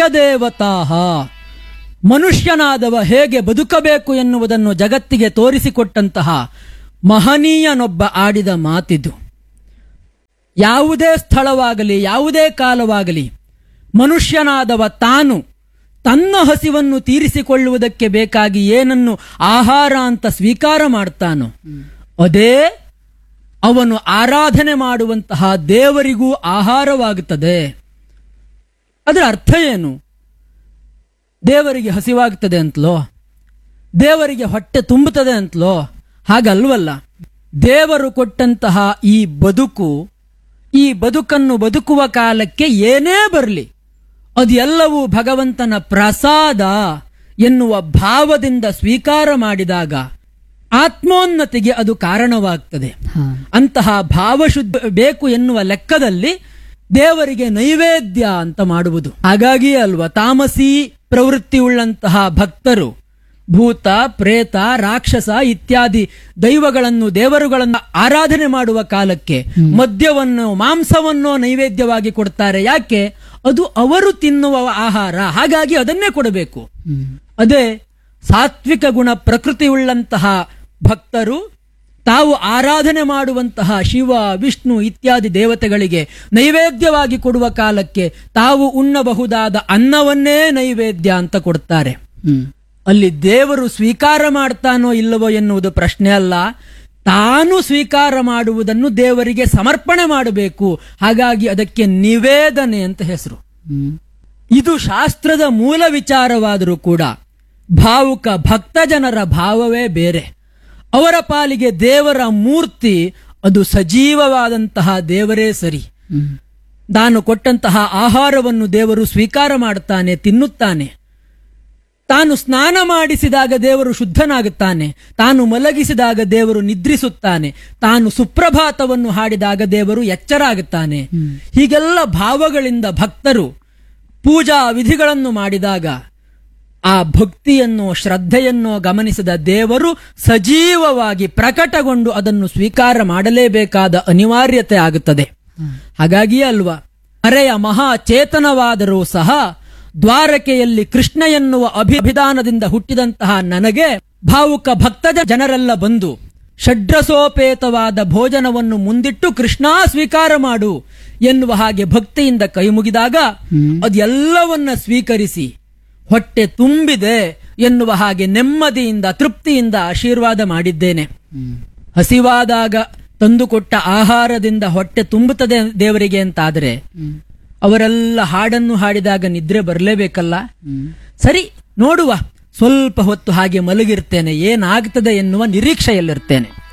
ದೇವತಾಹ ಮನುಷ್ಯನಾದವ ಹೇಗೆ ಬದುಕಬೇಕು ಎನ್ನುವುದನ್ನು ಜಗತ್ತಿಗೆ ತೋರಿಸಿಕೊಟ್ಟಂತಹ ಮಹನೀಯನೊಬ್ಬ ಆಡಿದ ಮಾತಿದು ಯಾವುದೇ ಸ್ಥಳವಾಗಲಿ ಯಾವುದೇ ಕಾಲವಾಗಲಿ ಮನುಷ್ಯನಾದವ ತಾನು ತನ್ನ ಹಸಿವನ್ನು ತೀರಿಸಿಕೊಳ್ಳುವುದಕ್ಕೆ ಬೇಕಾಗಿ ಏನನ್ನು ಆಹಾರ ಅಂತ ಸ್ವೀಕಾರ ಮಾಡ್ತಾನೋ ಅದೇ ಅವನು ಆರಾಧನೆ ಮಾಡುವಂತಹ ದೇವರಿಗೂ ಆಹಾರವಾಗುತ್ತದೆ ಅದರ ಅರ್ಥ ಏನು ದೇವರಿಗೆ ಹಸಿವಾಗ್ತದೆ ಅಂತಲೋ ದೇವರಿಗೆ ಹೊಟ್ಟೆ ತುಂಬುತ್ತದೆ ಅಂತಲೋ ಹಾಗಲ್ವಲ್ಲ ದೇವರು ಕೊಟ್ಟಂತಹ ಈ ಬದುಕು ಈ ಬದುಕನ್ನು ಬದುಕುವ ಕಾಲಕ್ಕೆ ಏನೇ ಬರಲಿ ಅದೆಲ್ಲವೂ ಭಗವಂತನ ಪ್ರಸಾದ ಎನ್ನುವ ಭಾವದಿಂದ ಸ್ವೀಕಾರ ಮಾಡಿದಾಗ ಆತ್ಮೋನ್ನತಿಗೆ ಅದು ಕಾರಣವಾಗ್ತದೆ ಹಾ ಅಂತಹ ಭಾವಶುದ್ಧ ಬೇಕು ಎನ್ನುವ ಲೆಕ್ಕದಲ್ಲಿ ದೇವರಿಗೆ ನೈವೇದ್ಯ ಅಂತ ಮಾಡುವುದು ಹಾಗಾಗಿಯೇ ಅಲ್ವಾ ತಾಮಸಿ ಪ್ರವೃತ್ತಿಯುಳ್ಳಂತಹ ಭಕ್ತರು ಭೂತ ಪ್ರೇತ ರಾಕ್ಷಸ ಇತ್ಯಾದಿ ದೈವಗಳನ್ನು ದೇವರುಗಳನ್ನು ಆರಾಧನೆ ಮಾಡುವ ಕಾಲಕ್ಕೆ ಮದ್ಯವನ್ನು ಮಾಂಸವನ್ನು ನೈವೇದ್ಯವಾಗಿ ಕೊಡ್ತಾರೆ ಯಾಕೆ ಅದು ಅವರು ತಿನ್ನುವ ಆಹಾರ ಹಾಗಾಗಿ ಅದನ್ನೇ ಕೊಡಬೇಕು ಹ್ಮ್ ಅದೇ ಸಾತ್ವಿಕ ಗುಣ ಪ್ರಕೃತಿಯುಳ್ಳಂತಹ ಭಕ್ತರು ತಾವು ಆರಾಧನೆ ಮಾಡುವಂತಹ ಶಿವ ವಿಷ್ಣು ಇತ್ಯಾದಿ ದೇವತೆಗಳಿಗೆ ನೈವೇದ್ಯವಾಗಿ ಕೊಡುವ ಕಾಲಕ್ಕೆ ತಾವು ಉಣ್ಣಬಹುದಾದ ಅನ್ನವನ್ನೇ ನೈವೇದ್ಯ ಅಂತ ಕೊಡ್ತಾರೆ ಹ್ಮ್ ಅಲ್ಲಿ ದೇವರು ಸ್ವೀಕಾರ ಮಾಡ್ತಾನೋ ಇಲ್ಲವೋ ಎನ್ನುವುದು ಪ್ರಶ್ನೆ ಅಲ್ಲ ತಾನು ಸ್ವೀಕಾರ ಮಾಡುವುದನ್ನು ದೇವರಿಗೆ ಸಮರ್ಪಣೆ ಮಾಡಬೇಕು ಹಾಗಾಗಿ ಅದಕ್ಕೆ ನಿವೇದನೆ ಅಂತ ಹೆಸರು ಹ್ಮ್ ಇದು ಶಾಸ್ತ್ರದ ಮೂಲ ವಿಚಾರವಾದರೂ ಕೂಡ ಭಾವುಕ ಭಕ್ತ ಜನರ ಭಾವವೇ ಬೇರೆ ಅವರ ಪಾಲಿಗೆ ದೇವರ ಮೂರ್ತಿ ಅದು ಸಜೀವವಾದಂತಹ ದೇವರೇ ಸರಿ ಹ್ಮ್ ತಾನು ಕೊಟ್ಟಂತಹ ಆಹಾರವನ್ನು ದೇವರು ಸ್ವೀಕಾರ ಮಾಡುತ್ತಾನೆ ತಿನ್ನುತ್ತಾನೆ ತಾನು ಸ್ನಾನ ಮಾಡಿಸಿದಾಗ ದೇವರು ಶುದ್ಧನಾಗುತ್ತಾನೆ ತಾನು ಮಲಗಿಸಿದಾಗ ದೇವರು ನಿದ್ರಿಸುತ್ತಾನೆ ತಾನು ಸುಪ್ರಭಾತವನ್ನು ಹಾಡಿದಾಗ ದೇವರು ಎಚ್ಚರಾಗುತ್ತಾನೆ ಹೀಗೆಲ್ಲ ಭಾವಗಳಿಂದ ಭಕ್ತರು ಪೂಜಾ ವಿಧಿಗಳನ್ನು ಮಾಡಿದಾಗ ಆ ಭಕ್ತಿಯನ್ನು ಶ್ರದ್ಧೆಯನ್ನು ಗಮನಿಸಿದ ದೇವರು ಸಜೀವವಾಗಿ ಪ್ರಕಟಗೊಂಡು ಅದನ್ನು ಸ್ವೀಕಾರ ಮಾಡಲೇಬೇಕಾದ ಅನಿವಾರ್ಯತೆ ಆಗುತ್ತದೆ ಹಾಗಾಗಿಯೇ ಅಲ್ವಾ ಮರೆಯ ಮಹಾಚೇತನವಾದರೂ ಸಹ ದ್ವಾರಕೆಯಲ್ಲಿ ಕೃಷ್ಣ ಎನ್ನುವ ಅಭಿಧಾನದಿಂದ ಹುಟ್ಟಿದಂತಹ ನನಗೆ ಭಾವುಕ ಭಕ್ತದ ಜನರೆಲ್ಲ ಬಂದು ಷಡ್ರಸೋಪೇತವಾದ ಭೋಜನವನ್ನು ಮುಂದಿಟ್ಟು ಕೃಷ್ಣ ಸ್ವೀಕಾರ ಮಾಡು ಎನ್ನುವ ಹಾಗೆ ಭಕ್ತಿಯಿಂದ ಕೈ ಮುಗಿದಾಗ ಅದೆಲ್ಲವನ್ನ ಸ್ವೀಕರಿಸಿ ಹೊಟ್ಟೆ ತುಂಬಿದೆ ಎನ್ನುವ ಹಾಗೆ ನೆಮ್ಮದಿಯಿಂದ ತೃಪ್ತಿಯಿಂದ ಆಶೀರ್ವಾದ ಮಾಡಿದ್ದೇನೆ ಹ್ಮ್ ಹಸಿವಾದಾಗ ತಂದುಕೊಟ್ಟ ಆಹಾರದಿಂದ ಹೊಟ್ಟೆ ತುಂಬುತ್ತದೆ ದೇವರಿಗೆ ಅಂತಾದರೆ ಹ್ಮ್ ಅವರೆಲ್ಲ ಹಾಡನ್ನು ಹಾಡಿದಾಗ ನಿದ್ರೆ ಬರಲೇಬೇಕಲ್ಲ ಹ್ಮ್ ಸರಿ ನೋಡುವ ಸ್ವಲ್ಪ ಹೊತ್ತು ಹಾಗೆ ಮಲಗಿರ್ತೇನೆ ಏನಾಗ್ತದೆ ಎನ್ನುವ ನಿರೀಕ್ಷೆಯಲ್ಲಿರ್ತೇನೆ